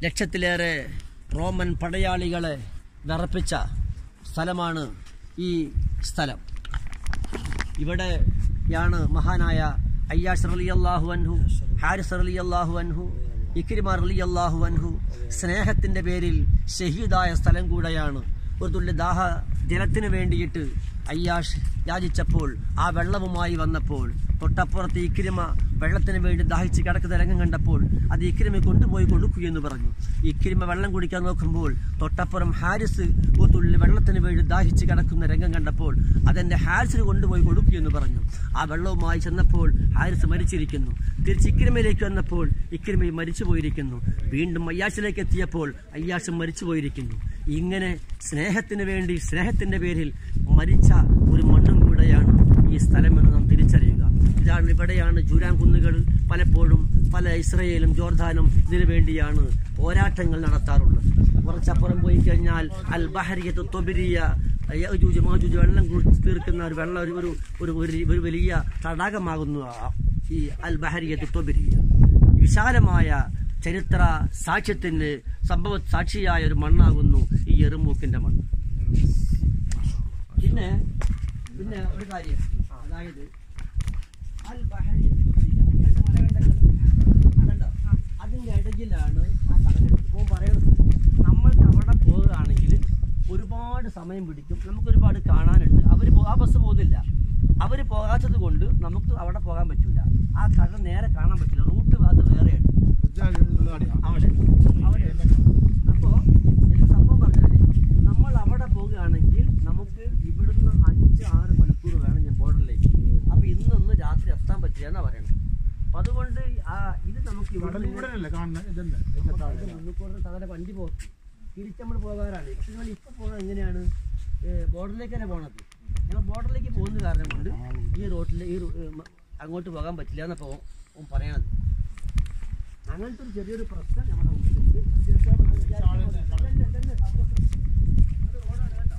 ലക്ഷത്തിലേറെ റോമൻ പടയാളികളെ വിറപ്പിച്ച സ്ഥലമാണ് ഈ സ്ഥലം ഇവിടെയാണ് മഹാനായ അയ്യാഷ് റലി അള്ളാഹു അൻഹു ഹാരിസ് റലി അള്ളാഹു അൻഹു ഇക്രിമ റലി അള്ളാഹു അൻഹു സ്നേഹത്തിന്റെ പേരിൽ ഷഹീദായ സ്ഥലം കൂടെയാണ് ഒരു തുള്ളി ദാഹ ജലത്തിന് വേണ്ടിയിട്ട് അയ്യാഷ് യാചിച്ചപ്പോൾ ആ വെള്ളവുമായി വന്നപ്പോൾ തൊട്ടപ്പുറത്ത് ഇക്രിമ വെള്ളത്തിന് വേണ്ടി ദാഹിച്ച് കിടക്കുന്ന രംഗം കണ്ടപ്പോൾ അത് ഇക്രിമ കൊണ്ടുപോയി കൊടുക്കൂ എന്ന് പറഞ്ഞു ഇക്രിമ വെള്ളം കുടിക്കാൻ നോക്കുമ്പോൾ തൊട്ടപ്പുറം ഹാരിസ് ഒരു തുള്ളി വെള്ളത്തിന് വേണ്ടി ദാഹിച്ച് കിടക്കുന്ന രംഗം കണ്ടപ്പോൾ അതെന്റെ ഹാരിസിന് കൊണ്ടുപോയി കൊടുക്കൂ എന്ന് പറഞ്ഞു ആ വെള്ളവുമായി ചെന്നപ്പോൾ ഹാരിസ് മരിച്ചിരിക്കുന്നു തിരിച്ച് ഇക്രിമയിലേക്ക് വന്നപ്പോൾ ഇക്രിമയും മരിച്ചു പോയിരിക്കുന്നു വീണ്ടും അയ്യാഷിലേക്ക് എത്തിയപ്പോൾ അയ്യാഷും മരിച്ചു പോയിരിക്കുന്നു ഇങ്ങനെ സ്നേഹത്തിന് വേണ്ടി സ്നേഹത്തിന്റെ പേരിൽ മരിച്ച ഒരു മണ്ണും കൂടെയാണ് ഈ സ്ഥലമെന്ന് നാം തിരിച്ചറിയുക ഇതാണ് ഇവിടെയാണ് ജൂരാൻ കുന്നുകൾ പലപ്പോഴും പല ഇസ്രയേലും ജോർദാനും ഇതിനു വേണ്ടിയാണ് പോരാട്ടങ്ങൾ നടത്താറുള്ളത് കുറച്ചപ്പുറം പോയി കഴിഞ്ഞാൽ അൽ ബഹരിയത്ത് തൊബിരിയ യഅജൂജ് മാജൂജ് വെള്ളം കുടിച്ച് തീർക്കുന്ന ഒരു വെള്ളം ഒരു ഒരു ഒരു ഒരു- ഒരു വലിയ തടാകമാകുന്നു ആ- ഈ അൽ ബഹരിയത്ത് തൊബിരിയ വിശാലമായ ചരിത്ര സാക്ഷ്യത്തിന് സംഭവ സാക്ഷിയായ ഒരു മണ്ണാകുന്നു ഈ എറുമൂക്കിന്റെ മണ്ണ് പിന്നെ പിന്നെ ഒരു കാര്യം അതായത് അൽ ബഹരിയത്ത് തൊബിരിയ. ഈ രണ്ട് മലകണ്ടങ്ങൾ കണ്ടോ? അതിന്റെ ഇടയിലാണ് ആ കടലെടുത്ത് ഇപ്പോൾ പറയുന്നത് നമ്മൾക്ക് അവിടെ പോവുകയാണെങ്കിൽ ഒരുപാട് സമയം പിടിക്കും നമുക്ക് ഒരുപാട് കാണാനുണ്ട് അവർ ആ ബസ് പോകുന്നില്ല അവർ പോകാത്തത് കൊണ്ട് നമുക്ക് അവിടെ പോകാൻ പറ്റില്ല ആ കടൽ നേരെ കാണാൻ പറ്റില്ല റൂട്ട് അത് വേറെയാണ് അവിടെ അവിടെ അപ്പോൾ എന്ത് സംഭവം പറഞ്ഞാൽ നമ്മൾ അവിടെ പോകുകയാണെങ്കിൽ നമുക്ക് ഇവിടുന്ന് അഞ്ച് ആറ് മണിക്കൂർ വേണം ഞാൻ ബോർഡറിലേക്ക് അപ്പോൾ ഇന്നൊന്ന് രാത്രി എത്താൻ പറ്റില്ല എന്നാ പറയണത് അപ്പം അതുകൊണ്ട് ആ ഇത് നമുക്ക് ഇവിടെ മുന്നിക്കൂടെ സാധാരണ വണ്ടി പോകും തിരിച്ച് നമ്മൾ പോകാറാണ് പക്ഷെ നമ്മൾ ഇപ്പൊ പോകാൻ എങ്ങനെയാണ് ബോർഡറിലേക്ക് തന്നെ പോകണത് ഞങ്ങൾ ബോർഡറിലേക്ക് പോകുന്ന കാരണം കൊണ്ട് ഈ റോട്ടിൽ ഈ റോ- ഏ, മ- അങ്ങോട്ട് പോകാൻ പറ്റില്ല എന്നപ്പോ ഓൻ പറയണത് അങ്ങനത്തെ ഒരു ചെറിയൊരു പ്രശ്നം നമ്മുടെ മുമ്പിലുണ്ട് തന്നെ, തന്നെ, സംഭവം. അത് റോഡാണ് കേട്ടോ.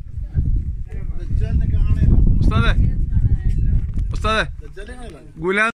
ഉസ്താദെ ഉസ്താദെ ഗുലാം